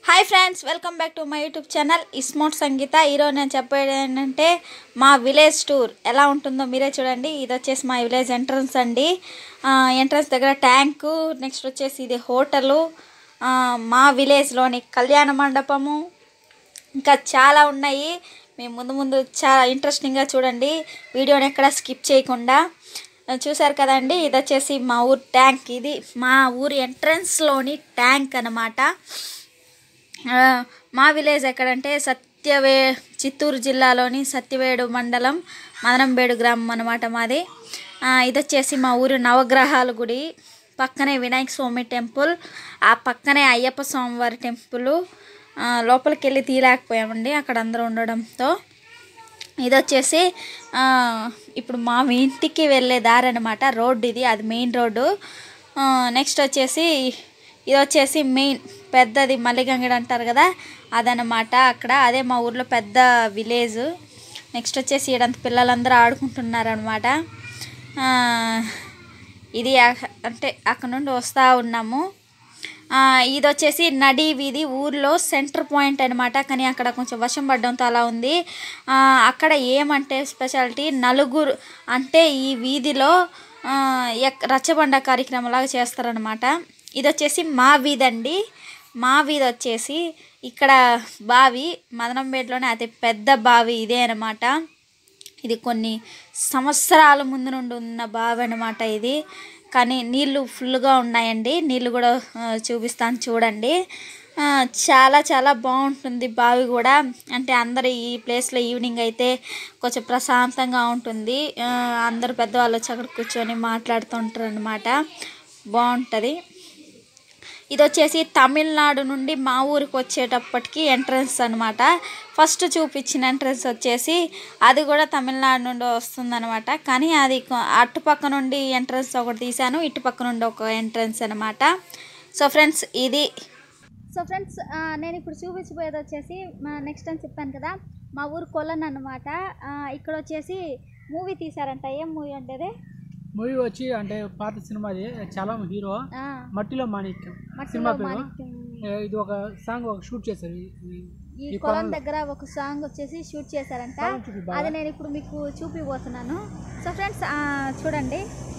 Hi friends welcome back to my YouTube channel ఇస్మోట్ సంగీత ఈరోజు నేను చెప్పేది ఏంటంటే మా విలేజ్ టూర్ ఎలా ఉంటుందో మీరే చూడండి ఇది వచ్చేసి మా విలేజ్ ఎంట్రన్స్ అండి ఎంట్రన్స్ దగ్గర ట్యాంకు నెక్స్ట్ వచ్చేసి ఇది హోటలు ఆ, మా విలేజ్లోని కళ్యాణ మండపము ఇంకా చాలా ఉన్నాయి మేము ముందు ముందు చాలా ఇంట్రెస్టింగ్గా చూడండి వీడియోని ఎక్కడ స్కిప్ చేయకుండా చూసారు కదండి ఇది వచ్చేసి మా ఊరు ట్యాంక్ ఇది మా ఊరి ఎంట్రన్స్లోని ట్యాంక్ అన్నమాట ఆ, మా విలేజ్ ఎక్కడంటే సత్యవే చిత్తూరు జిల్లాలోని సత్యవేడు మండలం మదనంబేడు గ్రామం అనమాట మాది ఆ, ఇది వచ్చేసి మా ఊరు నవగ్రహాల గుడి పక్కనే వినాయక స్వామి టెంపుల్ ఆ పక్కనే అయ్యప్ప స్వామివారి టెంపుల్ ఆ, లోపలికి వెళ్ళి తీయలేకపోయామండి అక్కడ అందరూ ఉండడంతో ఇది వచ్చేసి ఆ, ఇప్పుడు మా ఇంటికి వెళ్ళే దారి అనమాట రోడ్డు ఇది అది మెయిన్ రోడ్డు నెక్స్ట్ వచ్చేసి ఇది వచ్చేసి మెయిన్ పెద్దది మల్లిగంగడి అంటారు కదా అదనమాట అక్కడ అదే మా ఊర్లో పెద్ద విలేజ్ నెక్స్ట్ వచ్చేసి ఈడంత పిల్లలందరూ ఆడుకుంటున్నారనమాట ఇది అక- అంటే అక్కడ నుండి వస్తూ ఉన్నాము ఆ, ఇది వచ్చేసి నడి వీధి ఊర్లో సెంటర్ పాయింట్ అనమాట కానీ అక్కడ కొంచెం వర్షం పడడంతో అలా ఉంది ఆ, అక్కడ ఏమంటే స్పెషాలిటీ నలుగురు అంటే ఈ వీధిలో ఆ, ఎక్- రచ్చబండ కార్యక్రమం లాగా చేస్తారనమాట ఇది వచ్చేసి మా వీధి అండి మా వీధి వచ్చేసి ఇక్కడ బావి మదనంపేటలోనే అతి పెద్ద బావి ఇదే అనమాట ఇది కొన్ని సంవత్సరాల ముందు నుండి ఉన్న బావి అనమాట ఇది కానీ నీళ్ళు ఫుల్గా ఉన్నాయండి నీళ్ళు కూడా ఆ, చూపిస్తాను చూడండి ఆ, చాలా చాలా బాగుంటుంది బావి కూడా అంటే అందరు ఈ ప్లేస్లో ఈవినింగ్ అయితే కొంచెం ప్రశాంతంగా ఉంటుంది ఆ, అందరు పెద్దవాళ్ళు వచ్చి అక్కడ కూర్చొని మాట్లాడుతుంటారు అనమాట బాగుంటుంది ఇది వచ్చేసి తమిళనాడు నుండి మా ఊరికి వచ్చేటప్పటికి ఎంట్రన్స్ అనమాట ఫస్ట్ చూపించిన ఎంట్రన్స్ వచ్చేసి అది కూడా తమిళనాడు నుండి వస్తుందన్నమాట కానీ అది కొ- అటుపక్క నుండి ఎంట్రన్స్ ఒకటి తీశాను ఇటుపక్క నుండి ఒక ఎంట్రన్స్ అనమాట సో ఫ్రెండ్స్ ఇది సో ఫ్రెండ్స్ నేను ఇప్పుడు చూపించబోయేది వచ్చేసి నెక్స్ట్ అని చెప్పాను కదా మా ఊరు కొలన్ అనమాట ఇక్కడ వచ్చేసి మూవీ తీశారంట ఏం మూవీ అంటే అది? మూవీ వచ్చి అంటే పాత సినిమాది చాలా హీరో ఆ, మట్టిలో మాణిక్యం మట్టిలో సినిమా పేరు మాణిక్యం. ఏ, ఇది ఒక సాంగ్ ఒక షూట్ చేశారు ఈ- ఈ- ఈ ఈ కొలం కొలంలో. దగ్గర ఒక సాంగ్ వచ్చేసి షూట్ చేశారంట పొలం చూపి బాగా. అది నేను ఇప్పుడు మీకు చూపిపోతున్నాను సో ఫ్రెండ్స్ చూడండి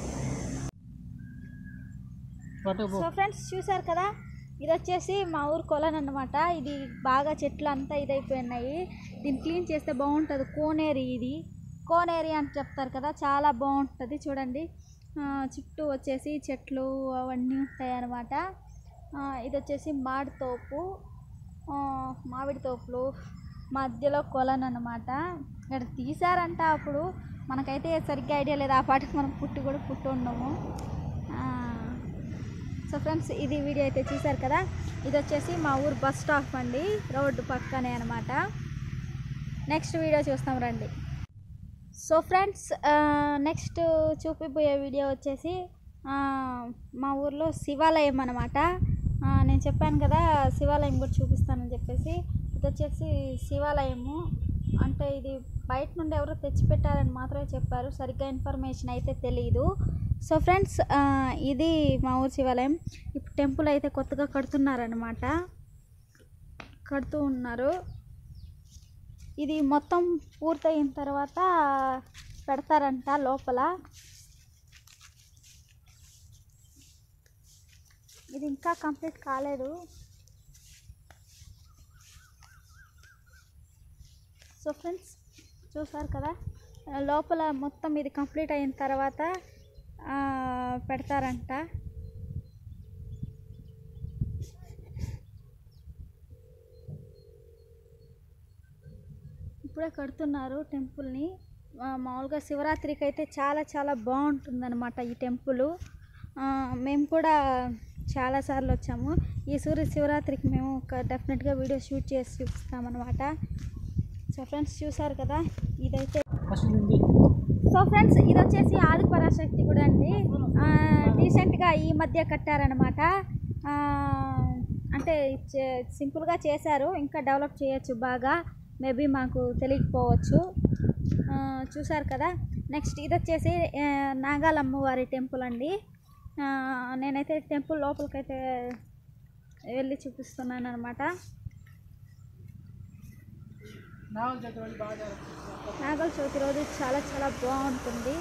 పట్టుకు సో ఫ్రెండ్స్ చూసారు కదా ఇది వచ్చేసి మా ఊరు కొలను అనమాట ఇది బాగా చెట్లు అంతా ఇదైపోయినాయి దీన్ని క్లీన్ చేస్తే బాగుంటుంది కోనేరి ఇది కోనేరి అని చెప్తారు కదా చాలా బాగుంటుంది చూడండి ఆ, చుట్టూ వచ్చేసి చెట్లు అవన్నీ ఉంటాయి అన్నమాట ఆ, ఇది వచ్చేసి మామిడి తోపు ఆ, మామిడి తోపులు మధ్యలో కొలను అనమాట ఇక్కడ తీసారంట అప్పుడు మనకైతే సరిగ్గా ఐడియా లేదు ఆ పాటికి మనం పుట్టి కూడా పుట్టి ఉన్నాము ఆ, సో ఫ్రెండ్స్ ఇది వీడియో అయితే చూసారు కదా ఇది వచ్చేసి మా ఊరు బస్ స్టాప్ అండి రోడ్డు పక్కనే అనమాట నెక్స్ట్ వీడియో చూస్తాం రండి సో ఫ్రెండ్స్ నెక్స్ట్ చూపిపోయే వీడియో వచ్చేసి ఆ, మా ఊర్లో శివాలయం అనమాట నేను చెప్పాను కదా శివాలయం కూడా చూపిస్తానని చెప్పేసి ఇది వచ్చేసి శివాలయము అంటే ఇది బయట నుండి ఎవరో తెచ్చిపెట్టారని మాత్రమే చెప్పారు సరిగ్గా ఇన్ఫర్మేషన్ అయితే తెలియదు సో ఫ్రెండ్స్ ఇది మా ఊరు శివాలయం ఇప్పుడు టెంపుల్ అయితే కొత్తగా కడుతున్నారనమాట కడుతూ ఉన్నారు ఇది మొత్తం పూర్తయిన తర్వాత పెడతారంట లోపల ఇది ఇంకా కంప్లీట్ కాలేదు సో ఫ్రెండ్స్ చూసారు కదా ఆ, లోపల మొత్తం ఇది కంప్లీట్ అయిన తర్వాత ఆ, పెడతారంట ఇప్పుడే కడుతున్నారు టెంపుల్ని ఆ, మామూలుగా శివరాత్రికి అయితే చాలా చాలా బాగుంటుందన్నమాట ఈ టెంపుల్ మేము కూడా చాలాసార్లు వచ్చాము ఈ సూర్య శివరాత్రికి మేము ఒక డెఫినెట్గా వీడియో షూట్ చేసి చూపిస్తామన్నమాట సో ఫ్రెండ్స్ చూసారు కదా ఇదైతే ఫస్ట్ నుండి సో ఫ్రెండ్స్ ఇది వచ్చేసి ఆది పరాశక్తి కూడా అండి రీసెంట్గా ఈ మధ్య కట్టారనమాట ఆ, అంటే చే- సింపుల్గా చేశారు ఇంకా డెవలప్ చేయొచ్చు బాగా మేబీ మాకు తెలియకపోవచ్చు ఆ, చూసారు కదా నెక్స్ట్ ఇది వచ్చేసి ఆ, నాగాలమ్మ వారి టెంపుల్ అండి ఆ, నేనైతే టెంపుల్ లోపలికైతే వెళ్ళి చూపిస్తున్నాను అనమాట నాలుగు దగ్గర వెళ్ళి బాగా జరుగుతుంది. నాగల చవితి రోజు చాలా చాలా బాగుంటుంది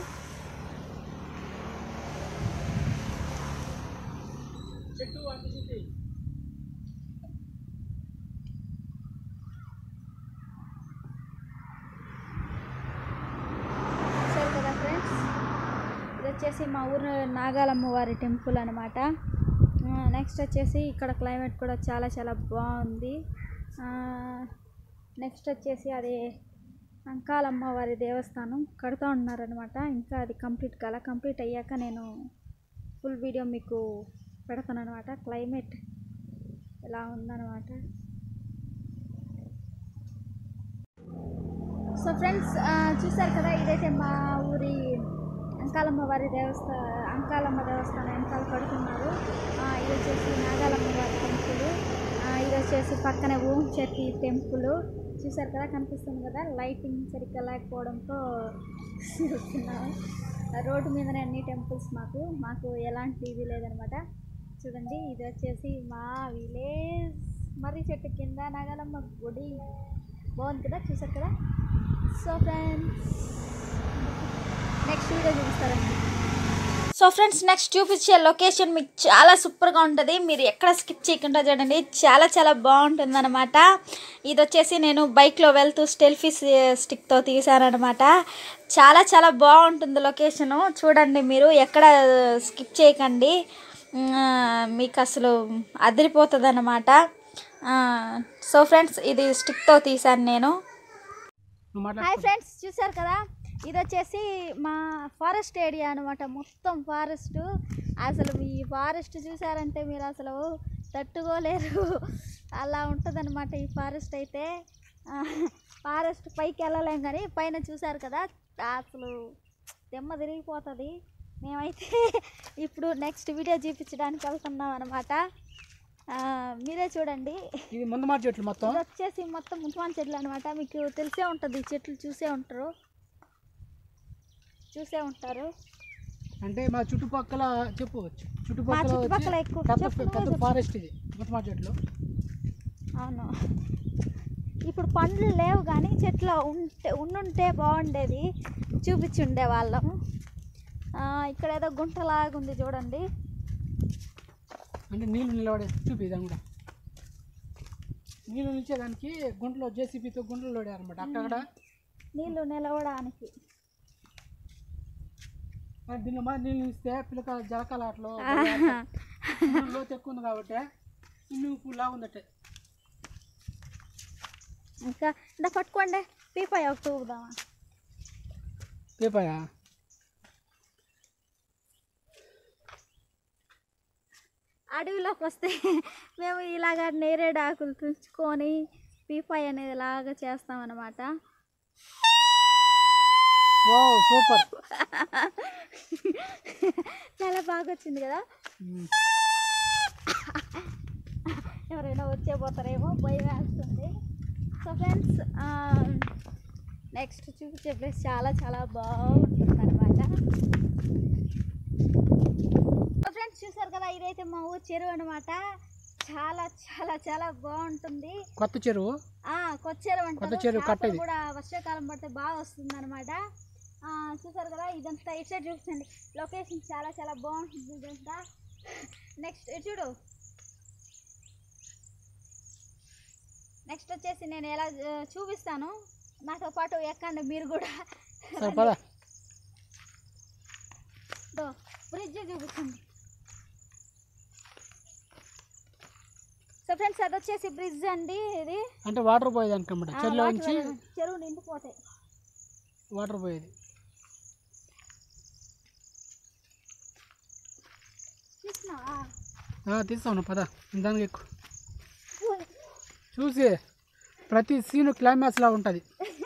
చెట్టు అంటించింది చూసారు కదా ఫ్రెండ్స్ ఇది వచ్చేసి మా ఊరు నాగాలమ్మ వారి టెంపుల్ అనమాట నెక్స్ట్ వచ్చేసి ఇక్కడ క్లైమేట్ కూడా చాలా చాలా బాగుంది నెక్స్ట్ వచ్చేసి అది అంకాలమ్మ వారి దేవస్థానం కడుతూ ఉన్నారనమాట ఇంకా అది కంప్లీట్ కాల కంప్లీట్ అయ్యాక నేను ఫుల్ వీడియో మీకు పెడతాను అనమాట క్లైమేట్ ఎలా ఉందన్నమాట సో ఫ్రెండ్స్ చూసారు కదా ఇదైతే మా ఊరి అంకాలమ్మ వారి దేవస్థా అంకాలమ్మ దేవస్థానం వెనకాల కడుతున్నారు ఆ, ఇది వచ్చేసి నాగాలమ్మ వారి టెంపుల్ ఆ, ఇది వచ్చేసి పక్కనే ఓం శక్తి టెంపుల్ చూసారు కదా కనిపిస్తుంది కదా లైటింగ్ సరిగ్గా లేకపోవడంతో చూస్తున్నాము ఆ, రోడ్డు మీదనే అన్ని టెంపుల్స్ మాకు మాకు ఎలాంటి ఇది లేదనమాట చూడండి ఇది వచ్చేసి మా విలేజ్ మర్రి చెట్టు కింద నాగాలమ్మ గుడి బాగుంది కదా చూసారు కదా సో ఫ్రెండ్స్ నెక్స్ట్ వీడియో చూపిస్తారండి సో ఫ్రెండ్స్ నెక్స్ట్ చూపించే లొకేషన్ మీకు చాలా సూపర్గా ఉంటుంది మీరు ఎక్కడ స్కిప్ చేయకుండా చూడండి చాలా చాలా బాగుంటుంది అనమాట ఇది వచ్చేసి నేను బైక్లో వెళ్తూ స్టెల్ఫీ స్టిక్తో తీసానమాట చాలా చాలా బాగుంటుంది లొకేషను చూడండి మీరు ఎక్కడ స్కిప్ చేయకండి ఆ, మీకు అసలు అదిరిపోతుంది అనమాట సో ఫ్రెండ్స్ ఇది స్టిక్తో తీసాను నేను నువ్వు మాట్లాడు హాయ్ ఫ్రెండ్స్ చూసారు కదా ఇది వచ్చేసి మా ఫారెస్ట్ ఏరియా అనమాట మొత్తం ఫారెస్ట్ అసలు ఈ ఫారెస్ట్ చూసారంటే మీరు అసలు తట్టుకోలేరు అలా ఉంటుందన్నమాట ఈ ఫారెస్ట్ అయితే ఫారెస్ట్ పైకి వెళ్ళలేం కానీ పైన చూసారు కదా అసలు దెమ్మ తిరిగిపోతుంది మేమైతే ఇప్పుడు నెక్స్ట్ వీడియో చూపించడానికి వెళ్తున్నాం అనమాట మీరే చూడండి ఇది ముందు మాట చెట్లు మొత్తం ఇది వచ్చేసి మొత్తం మున్సిపాల్ చెట్లు అనమాట మీకు తెలిసే ఉంటుంది ఈ చెట్లు చూసే ఉంటారు చూసే ఉంటారు అంటే మా చుట్టుపక్కల చెప్పవచ్చు మా చుట్టుపక్కల చుట్టుపక్కల వచ్చి ఎక్కువ పెద్ద చెప్పు, పెద్ద చెప్పు. ఫారెస్ట్ ఇది ముందు మాట చెట్లు అవును ఇప్పుడు పండ్లు లేవు కానీ చెట్లు ఉంటే ఉండుంటే బాగుండేది చూపించుండే వాళ్ళం ఆ, ఇక్కడ ఏదో గుంటలాగా ఉంది చూడండి అంటే నీళ్ళు నిలబడే చూపి ఇదని కూడా నీళ్ళు నిలిచేదానికి గుంటలో జేసీబీతో గుంటలు లోడారు అనమాట అక్కడ నీళ్ళు నిలవడానికి మరి దీనిలో మరి నీళ్ళు నిలిస్తే పిల్లక జలకాల ఆటలో ఆహా. లోతు ఎక్కువ ఉంది కాబట్టి స్విమ్మింగ్ పూల్ లాగా ఉందట ఇంకా ఇంత పట్టుకోండి పీపాయ ఒక తూగుదామా పేపాయా అడవిలోకి వస్తే మేము ఇలాగ నేరేడు ఆకులు తుంచుకొని పీపాయ్ అనేది ఇలాగ చేస్తామన్నమాట ఓ సూపర్ చాలా బాగా వచ్చింది కదా ఎవరైనా వచ్చే పోతారేమో భయం వేస్తుంది సో ఫ్రెండ్స్ నెక్స్ట్ చూపించే ప్లేస్ చాలా చాలా బాగుంటుంది అనమాట ఫ్రెండ్స్ చూసారు కదా ఇదైతే మా ఊరు చెరువు అనమాట చాలా చాలా చాలా బాగుంటుంది కొత్త చెరువు ఆ కొత్త చెరువు కొత్త అంటారు చెరువు చేపలు కట్టేది. కూడా వర్షాకాలం పడితే బాగా వస్తుంది అనమాట చూసారు కదా ఇదంతా ఇటు సైడ్ చూపించండి లొకేషన్ చాలా చాలా బాగుంటుంది ఇదంతా నెక్స్ట్ ఇటు చూడు నెక్స్ట్ వచ్చేసి నేను ఎలా ఆ, చూపిస్తాను నాతో పాటు ఎక్కండి మీరు కూడా సరే పద బ్రిడ్జ్ చూపించండి సో ఫ్రెండ్స్ అది వచ్చేసి బ్రిడ్జ్ అండి ఇది అంటే వాటర్ పోయేది అనమాట ఆ, చెరువులో వాటర్ నుంచి వెళ్ళడం. చెరువు నిండిపోతాయి వాటర్ పోయేది చూసినావా ఆ, తీస్తాను పద దానికి ఎక్కువ చూసి ప్రతి సీన్ క్లైమాక్స్ లా ఉంటుంది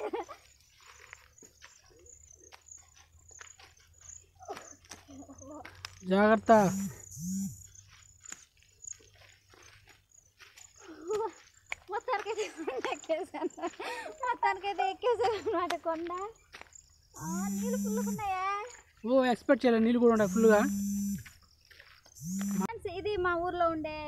జాగ్రత్త మొత్తానికైతే కొండ ఎక్కేసాను మొత్తానికైతే ఎక్కేసాను అనమాట కొండ ఆ, నీళ్ళు ఫుల్లుకున్నాయా ఓ ఎక్స్పెక్ట్ చేయలేదు నీళ్ళు కూడా ఉన్నాయి ఫుల్గా ఫ్రెండ్స్ ఇది మా ఊర్లో ఉండే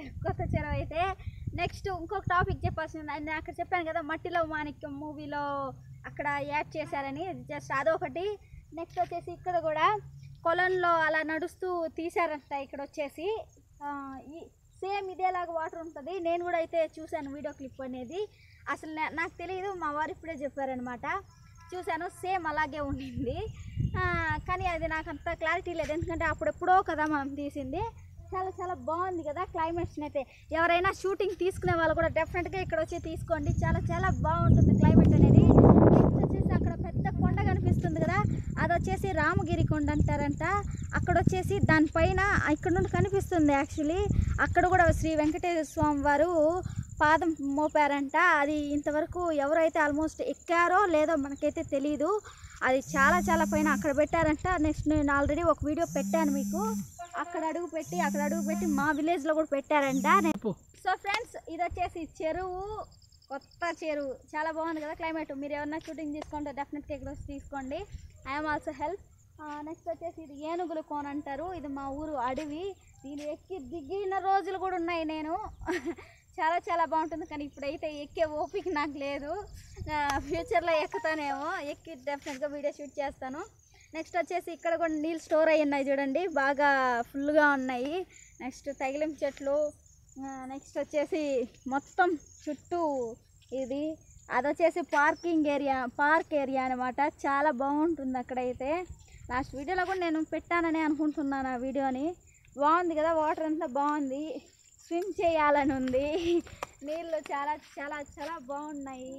కొత్త చెరువు అయితే నెక్స్ట్ ఇంకొక టాపిక్ చెప్పాల్సింది నేను అక్కడ చెప్పాను కదా మట్టిలో మాణిక్యం మూవీలో అక్కడ యాడ్ చేశారని జస్ట్ అదొకటి నెక్స్ట్ వచ్చేసి ఇక్కడ కూడా కొలంలో అలా నడుస్తూ తీశారంట ఇక్కడ వచ్చేసి ఆ, ఈ సేమ్ ఇదేలాగా వాటర్ ఉంటుంది నేను కూడా అయితే చూశాను వీడియో క్లిప్ అనేది అసలు నా- నాకు తెలియదు మా వారు ఇప్పుడే చెప్పారనమాట చూశాను సేమ్ అలాగే ఉండింది ఆ, కానీ అది నాకు అంత క్లారిటీ లేదు ఎందుకంటే అప్పుడెప్పుడో కదా మనం తీసింది చాలా చాలా బాగుంది కదా క్లైమేట్స్ని అయితే ఎవరైనా షూటింగ్ తీసుకునే వాళ్ళు కూడా డెఫినెట్గా ఇక్కడ వచ్చి తీసుకోండి చాలా చాలా బాగుంటుంది క్లైమేట్ అనేది నెక్స్ట్ వచ్చేసి అక్కడ పెద్ద కొండ కనిపిస్తుంది కదా అది వచ్చేసి రామగిరి కొండ అంటారంట అక్కడ వచ్చేసి దానిపైన ఇక్కడ నుండి కనిపిస్తుంది యాక్చువల్లీ అక్కడ కూడా శ్రీ వెంకటేశ్వర స్వామి వారు పాదం మోపారంట అది ఇంతవరకు ఎవరైతే ఆల్మోస్ట్ ఎక్కారో లేదో మనకైతే తెలియదు అది చాలా చాలా పైన అక్కడ పెట్టారంట నెక్స్ట్ నేను ఆల్రెడీ ఒక వీడియో పెట్టాను మీకు అక్కడ అడుగు పెట్టి అక్కడ అడుగు పెట్టి మా విలేజ్లో కూడా పెట్టారంట నేను చెప్పు సో ఫ్రెండ్స్ ఇది వచ్చేసి చెరువు కొత్త చెరువు చాలా బాగుంది కదా క్లైమేట్ మీరు ఎవరన్నా షూటింగ్ తీసుకుంటే డెఫినెట్గా ఇక్కడ వచ్చి తీసుకోండి ఐఎమ్ ఆల్సో హెల్ప్ నెక్స్ట్ వచ్చేసి ఇది ఏనుగుల కోన అంటారు ఇది మా ఊరు అడవి దీన్ని ఎక్కి దిగిన రోజులు కూడా ఉన్నాయి నేను చాలా చాలా బాగుంటుంది కానీ ఇప్పుడైతే ఎక్కే ఓపిక నాకు లేదు ఫ్యూచర్లో ఎక్కుతానేమో ఎక్కి డెఫినెట్గా వీడియో షూట్ చేస్తాను నెక్స్ట్ వచ్చేసి ఇక్కడ కూడా నీళ్ళు స్టోర్ అయ్యి ఉన్నాయి చూడండి బాగా ఫుల్గా ఉన్నాయి నెక్స్ట్ తగిలిం చెట్లు నెక్స్ట్ వచ్చేసి మొత్తం చుట్టూ ఇది అది వచ్చేసి పార్కింగ్ ఏరియా పార్క్ ఏరియా అనమాట చాలా బాగుంటుంది అక్కడైతే లాస్ట్ వీడియోలో కూడా నేను పెట్టానని అనుకుంటున్నాను ఆ వీడియోని బాగుంది కదా వాటర్ అంతా బాగుంది స్విమ్ చేయాలని ఉంది నీళ్ళు చాలా చాలా చాలా బాగున్నాయి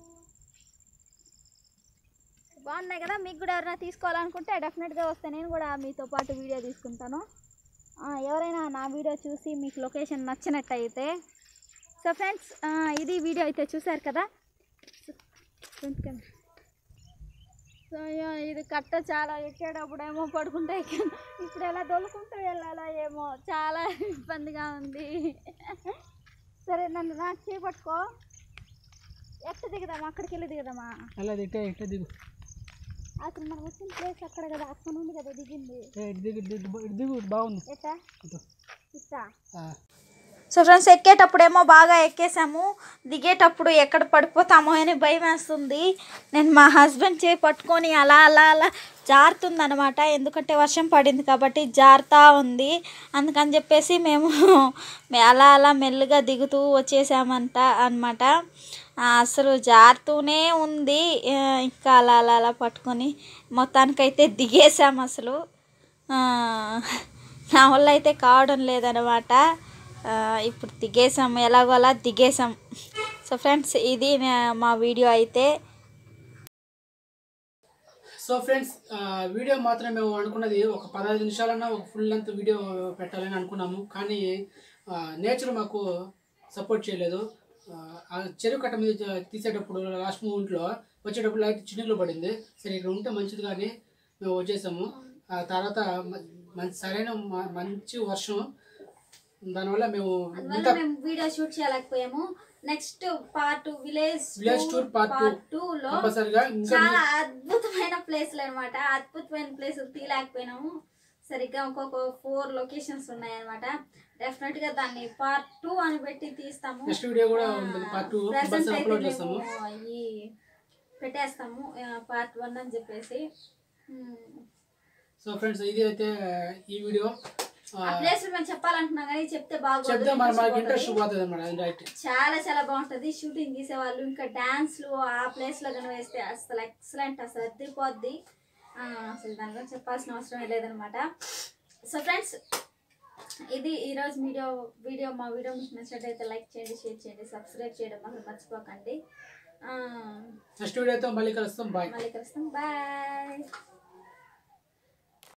బాగున్నాయి కదా మీకు కూడా ఎవరైనా తీసుకోవాలనుకుంటే డెఫినెట్గా వస్తే నేను కూడా మీతో పాటు వీడియో తీసుకుంటాను ఆ, ఎవరైనా నా వీడియో చూసి మీకు లొకేషన్ నచ్చినట్టయితే సో ఫ్రెండ్స్ ఇది వీడియో అయితే చూశారు కదా ఫ్రెండ్స్ కెమెరా. సో అయ్యో, ఇది కట్ట చాలా ఎక్కేటప్పుడు ఏమో పడుకుంటే ఎక్కాను ఇప్పుడు ఎలా దొలుకుంటూ వెళ్ళాలా ఏమో చాలా ఇబ్బందిగా ఉంది సరే నన్ను నాకు చేపట్టుకో ఎక్కడ దిగుదామా అక్కడికి వెళ్ళి దిగుదామా అలా ఇట్టే ఇట్టే దిగు అసలు మనం వచ్చిన ప్లేస్ అక్కడ కదా అక్కడ నుండి కదా దిగింది ఏ, ఇటు దిగు ఇటు దిగు ఇటు దిగు ఇటు బాగుంది ఎట్టా ఇటు. ఇస్తా ఆ. సో ఫ్రెండ్స్ ఎక్కేటప్పుడేమో బాగా ఎక్కేసాము దిగేటప్పుడు ఎక్కడ పడిపోతామో అని భయం వేస్తుంది నేను మా హస్బెండ్ చేయి పట్టుకొని అలా అలా అలా జారుతుంది అనమాట ఎందుకంటే వర్షం పడింది కాబట్టి జారుతా ఉంది అందుకని చెప్పేసి మేము మే- అలా అలా మెల్లిగా దిగుతూ వచ్చేసామంట అనమాట అసలు జారుతూనే ఉంది ఆ, ఇంకా అలా అలా అలా పట్టుకొని మొత్తానికైతే దిగేసాం అసలు ఆ, నా వల్ల అయితే కావడం లేదనమాట ఆ, ఇప్పుడు దిగేసాం ఎలాగో అలా దిగేసాం సో ఫ్రెండ్స్ ఇది నా- మా వీడియో అయితే సో ఫ్రెండ్స్ వీడియో మాత్రం మేము అనుకున్నది ఒక పదహైదు నిమిషాలన్నా ఒక ఫుల్ లెంత్ వీడియో పెట్టాలని అనుకున్నాము కానీ నేచర్ మాకు సపోర్ట్ చేయలేదు ఆ, ఆ చెరువు కట్ట మీద చ- తీసేటప్పుడు లాస్ట్ మూమెంట్లో వచ్చేటప్పుడు లైట్ చిన్నులు పడింది సరే ఇక్కడ ఉంటే మంచిది కానీ మేము వచ్చేసాము ఆ తర్వాత మ- మంచి సరైన మ- మంచి వర్షం దానివల్ల మేము అందువల్ల మేము వీడియో షూట్ చేయలేకపోయాము next part village village tour part two two లో కంపల్సరిగా ఇంకా చాలా అద్భుతమైన ప్లేస్లు అనమాట అద్భుతమైన ప్లేస్ తీయలేకపోయినాము సరిగ్గా ఇంకొక ఫోర్ లొకేషన్స్ ఉన్నాయన్నమాట డెఫినెట్ గా దాన్ని పార్ట్ టూ అని పెట్టి తీస్తాము నెక్స్ట్ వీడియో కూడా ఉంటుంది పార్ట్ టూ Present కంపల్సరీ అయితే అప్లోడ్ చేస్తాము మేము ఈ పెట్టేస్తాము పార్ట్ వన్ అని చెప్పేసి ఉమ్. సో ఫ్రెండ్స్ ఇది అయితే ఈ వీడియో ఆ ప్లేస్ మేము చెప్పాలనుకున్నాం కానీ చెప్తే బాగుంది చెప్తే మన మనకి ఇంట్రెస్ట్ పోతుంది అనమాట అది రైట్ చాలా చాలా బాగుంటది షూటింగ్ తీసేవాళ్ళు ఇంకా డాన్స్లు ఆ ప్లేస్ లో కనుక వేస్తే అసలు ఎక్సలెంట్ అసలు అద్దరిపోద్ది ఆ, అసలు దాని గురించి చెప్పాల్సిన అవసరం లేదనమాట సో ఫ్రెండ్స్ ఇది ఈరోజు వీడియో వీడియో మా వీడియో మీకు నచ్చినట్టయితే లైక్ చేయండి షేర్ చేయండి సబ్స్క్రైబ్ చేయడం మాత్రం మర్చిపోకండి ఆ, నెక్స్ట్ వీడియోతో మళ్ళీ కలుస్తాం బాయ్ మళ్ళీ కలుస్తాం బాయ్